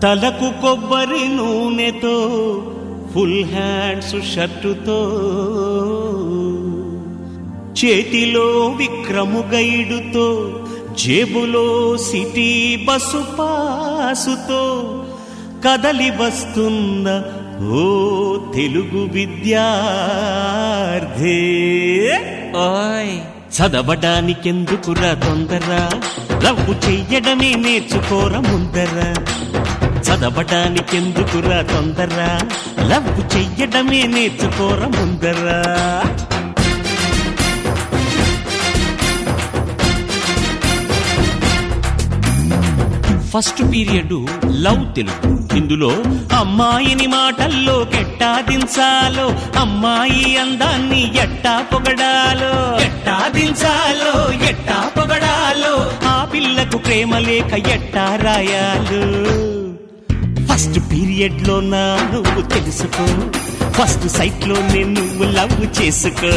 తలకు కొబ్బరి నూనెతో ఫుల్ హ్యాండ్స్ షర్టుతో చేతిలో విక్రము గైడుతో జేబులో సిటీ బస్సు పాసుతో కదలి వస్తున్న ఓ తెలుగు విద్యార్థి ఓయ్ చదవడానికెందుకురా తొందర లవ్వు చెయ్యడమే నేర్చుకోర ముందర చదవడానికెందుకురా తొందర లవ్వు చెయ్యడమే నేర్చుకోర ముందర ఫస్ట్ పీరియడ్ లవ్ తెలుగు ఇందులో అమ్మాయిని మాటల్లో కెట్టా దించాలో అమ్మాయి అందాన్ని ఎట్టా పొగడాలో ఎట్టా దించాలో ఎట్టా పొగడాలో ఆ పిల్లకు ప్రేమ లేక ఎట్టా రాయాలో ఫస్ట్ పీరియడ్ లో నా నువ్వు తెలుసుకో ఫస్ట్ సైట్ లో నేను నువ్వు లవ్ చేసుకో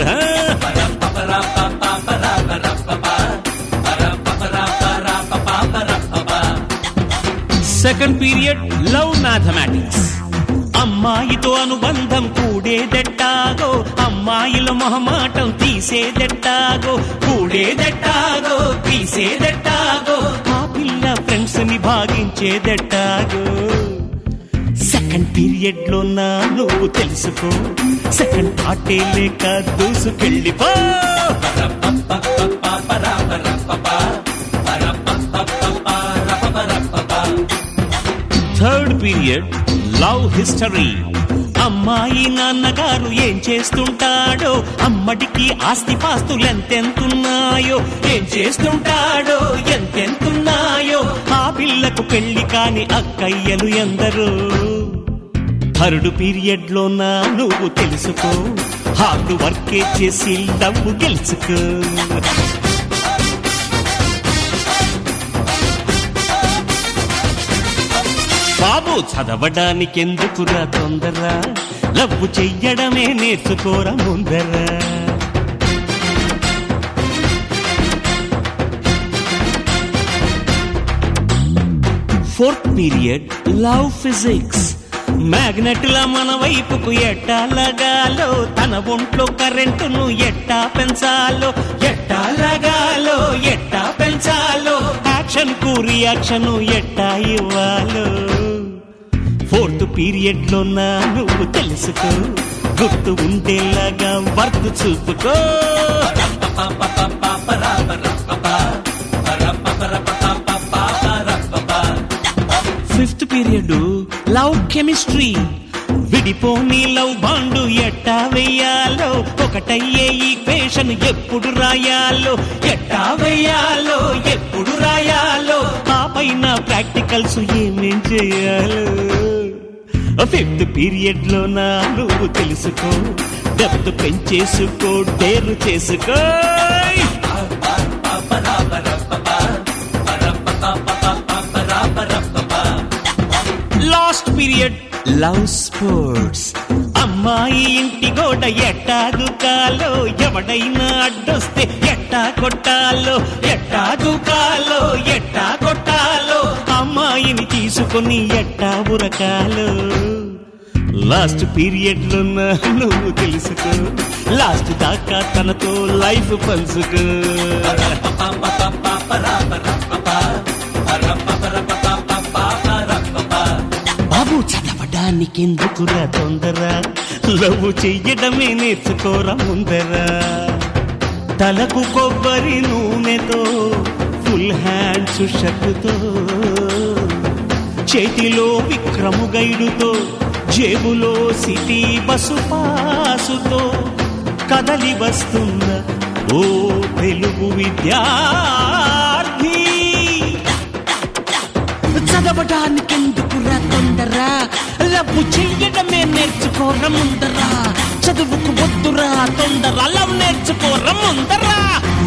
సెకండ్ పీరియడ్ లవ్ మ్యాథమెటిక్స్ అమ్మాయితో అనుబంధం కూడేదెట్టాగో అమ్మాయిల మొహమాటం తీసేదెట్టాగో కూడేదెట్టాగో తీసేదెట్టాగో ఆ పిల్ల ఫ్రెండ్స్ ని భాగించేదెట్టాగో సెకండ్ పీరియడ్ లో నా నువ్వు తెలుసుకో సెకండ్ పార్టీ లేక దూసుకెళ్ళిపో థర్డ్ పీరియడ్ లవ్ హిస్టరీ అమ్మాయి నాన్నగారు ఏం చేస్తుంటాడో అమ్మడికి ఆస్తిపాస్తులు ఎంతెంతున్నాయో ఏం చేస్తుంటాడో ఎంతెంతున్నాయో ఆ పిల్లకు పెళ్లి కాని అక్కయ్యలు ఎందరో థర్డ్ పీరియడ్ లో నా నువ్వు తెలుసుకో హార్డ్ వర్కే చేసి డబ్బు గెలుచుకో బాబు చదవడానికెందుకురా తొందర లవ్వు చెయ్యడమే నేర్చుకోరా ముందర ఫోర్త్ పీరియడ్ లవ్ ఫిజిక్స్ మ్యాగ్నెట్ల మన వైపుకు ఎట్టా లగాలో తన ఒంట్లో కరెంటును ఎట్టా పెంచాలో ఎట్టా లగాలో ఎట్టా పెంచాలో యాక్షన్ కు రియాక్షన్ ఎట్టా ఇవ్వాలో ఫోర్త్ పీరియడ్ లో నా నువ్వు తెలుసుకో గుర్తు ఉండేలాగా వర్క్ చూపుకో ఫిఫ్త్ పీరియడ్ లవ్ కెమిస్ట్రీ విడిపోని లవ్ బాండు ఎట్టా వెయ్యాలో ఒకటయ్యే ఈక్వేషన్ ఎప్పుడు రాయాలో ఎట్టా వెయ్యాలో ఎప్పుడు రాయాలో ఆ పైన ప్రాక్టికల్స్ ఏమేం చేయాలో ఫిఫ్త్ పీరియడ్ లో నా నువ్వు తెలుసుకో డెప్త్ పెంచేసుకో డేరు చేసుకో లాస్ట్ పీరియడ్ లవ్ స్పోర్ట్స్ అమ్మాయి ఇంటి గోడ ఎట్టా దూకాలో ఎవడైనా అడ్డొస్తే ఎట్టా కొట్టాలో ఎట్టా దూకాలో ఎట్టా కొట్టాలో అమ్మాయిని తీసుకొని ఎట్టా ఉరకాలో లాస్ట్ పీరియడ్ లో నా నువ్వు తెలుసుకో లాస్ట్ దాకా తనతో లైఫ్ పంచుకో బాబు చదవడానికెందుకురా తొందర లవ్ చెయ్యడమే నేర్చుకోరా ముందరా తలకు కొబ్బరి నూనెతో ఫుల్ హ్యాండ్స్ షర్టుతో చేతిలో విక్రము గైడుతో జేబులో సిటీ బస్సు పాసుతో కదలి వస్తున్న ఓ తెలుగు విద్యార్థి చదవడానికెందుకురా తొందరా లవ్ చెయ్యడమే నేర్చుకోర ముందరా చదువుకు వద్దురా తొందర లవ్ నేర్చుకోర ముందరా